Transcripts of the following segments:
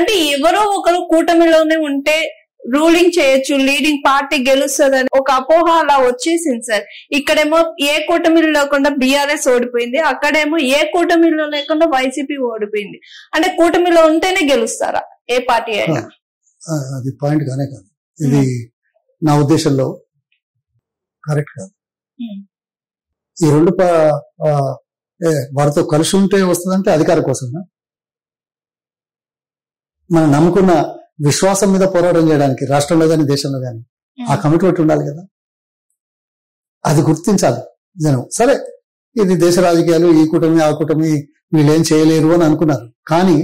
అంటే ఎవరో ఒకరు కూటమిలోనే ఉంటే రూలింగ్ చేయొచ్చు లీడింగ్ పార్టీ గెలుస్తుంది ఒక అపోహ అలా వచ్చేసింది సార్ ఇక్కడేమో ఏ కూటమిలో లేకుండా బీఆర్ఎస్ ఓడిపోయింది అక్కడేమో ఏ కూటమిలో లేకుండా వైసీపీ ఓడిపోయింది అంటే కూటమిలో ఉంటేనే గెలుస్తారా ఏ పార్టీ అయినా ఆ, అది పాయింట్ కానే కాదు ఇది నా ఉద్దేశంలో కరెక్ట్ కాదు Hmm. ఈ రెండు ప- ఆ, ఏ, వారితో కలిసి ఉంటే వస్తుందంటే అధికార కోసమా మనం నమ్ముకున్న విశ్వాసం మీద పోరాటం చేయడానికి రాష్ట్రంలో కానీ దేశంలో కానీ ఆ కమిట్మెంట్ ఉండాలి కదా అది గుర్తించాలి జనం సరే ఇది దేశ రాజకీయాలు ఈ కూటమి ఆ కూటమి వీళ్ళు ఏం చేయలేరు అని అనుకున్నారు కానీ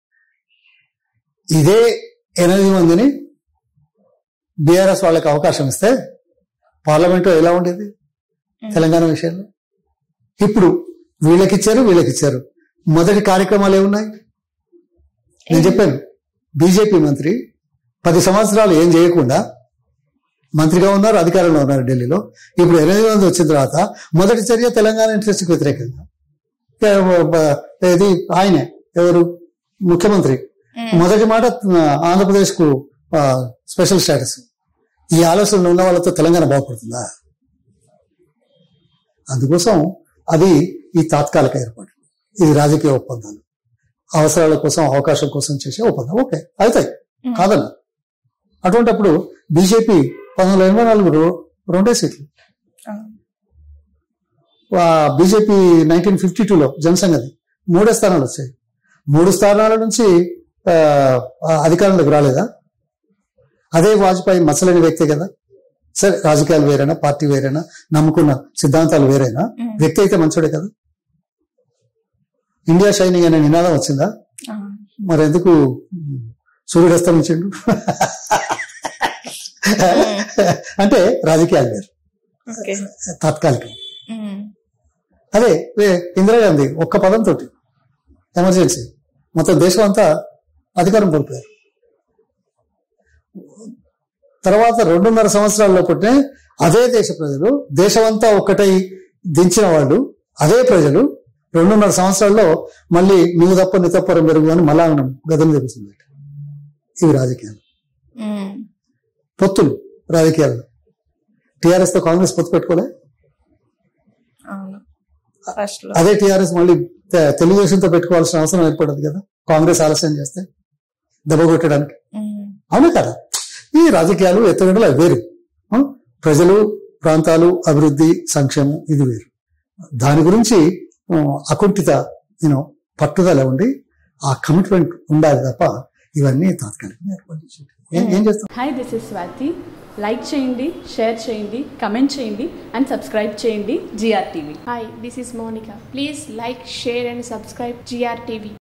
ఇదే ఎనిమిది మందిని బీఆర్ఎస్ వాళ్ళకి అవకాశం ఇస్తే పార్లమెంట్ ఎలా ఉండేది తెలంగాణ విషయంలో ఇప్పుడు వీళ్ళకి ఇచ్చారు వీళ్ళకి ఇచ్చారు మొదటి కార్యక్రమాలు ఏమున్నాయి నేను చెప్పాను బీజేపీ మంత్రి పది సంవత్సరాలు ఏం చేయకుండా మంత్రిగా ఉన్నారు అధికారంలో ఉన్నారు ఢిల్లీలో ఇప్పుడు ఎనిమిది మంది వచ్చిన తర్వాత మొదటి చర్య తెలంగాణ ఇంట్రెస్ట్కి వ్యతిరేకంగా ఏ, బ- ఏది ఆయనే ఎవరు ముఖ్యమంత్రి మొదటి మాట ఆంధ్రప్రదేశ్ కు స్పెషల్ స్టేటస్ ఈ ఆలోచనలు ఉన్న వాళ్ళతో తెలంగాణ బాగుపడుతుందా అందుకోసం అది ఈ తాత్కాలిక ఏర్పాటు ఇది రాజకీయ ఒప్పందాలు అవసరాల కోసం అవకాశం కోసం చేసే ఒప్పందం ఓకే అవుతాయి కాదన్న అటువంటిప్పుడు బీజేపీ పంతొమ్మిది వందల ఎనభై నాలుగు రో- రెండే సీట్లు బీజేపీ నైన్టీన్ ఫిఫ్టీ టూలో జనసంఘది మూడే స్థానాలు వచ్చాయి మూడు స్థానాల నుంచి ఆ, ఆ, అధికారంలోకి రాలేదా అదే వాజ్పేయి మచ్చలేని వ్యక్తే కదా సరే రాజకీయాలు వేరేనా పార్టీ వేరేనా నమ్ముకున్న సిద్ధాంతాలు వేరేనా వ్యక్తి అయితే మంచోడే కదా ఇండియా షైనింగ్ అనే నినాదం వచ్చిందా మరి ఎందుకు ఉమ్, సూర్యుడు అస్తమించిండు అంటే రాజకీయాలు వేరు ఓకే తాత్కాలికం అదే వే- ఇందిరాగాంధీ ఒక్క పదంతో ఎమర్జెన్సీ మొత్తం దేశం అంతా అధికారం కోల్పోయారు తర్వాత రెండున్నర సంవత్సరాల్లో పుట్టిన అదే దేశ ప్రజలు దేశమంతా ఒక్కటై దించిన వాళ్ళు అదే ప్రజలు రెండున్నర సంవత్సరాల్లో మళ్ళీ నువ్వు తప్ప నీ తప్ప మెరుగు అని మళ్ళా గతం తెలుస్తుంది ఇవి రాజకీయాలు పొత్తులు రాజకీయాలు టిఆర్ఎస్ తో కాంగ్రెస్ పొత్తు పెట్టుకోలే అవును ఫస్ట్ లో అదే టిఆర్ఎస్ మళ్ళీ తె- తెలుగుదేశంతో పెట్టుకోవాల్సిన అవసరం ఏర్పడదు కదా కాంగ్రెస్ ఆలస్యం చేస్తే దెబ్బ కొట్టడానికి ఉమ్. అవును కదా ఈ రాజకీయాలు ఎత్తుగడలు అవి వేరు ఆ? ప్రజలు ప్రాంతాలు అభివృద్ధి సంక్షేమం ఇది వేరు దాని గురించి ఆ, అకుంఠిత యూనో పట్టుదల ఉండి ఆ కమిట్మెంట్ ఉండాలి తప్ప ఇవన్నీ తాత్కాలికంగా ఏర్పడింది ఏం ఏం చేస్తాం hi this is Swathi like చేయండి షేర్ చేయండి కమెంట్ చేయండి అండ్ సబ్స్క్రైబ్ చేయండి G R TV Hi, this is Monica. Please like, share, and subscribe GRTV.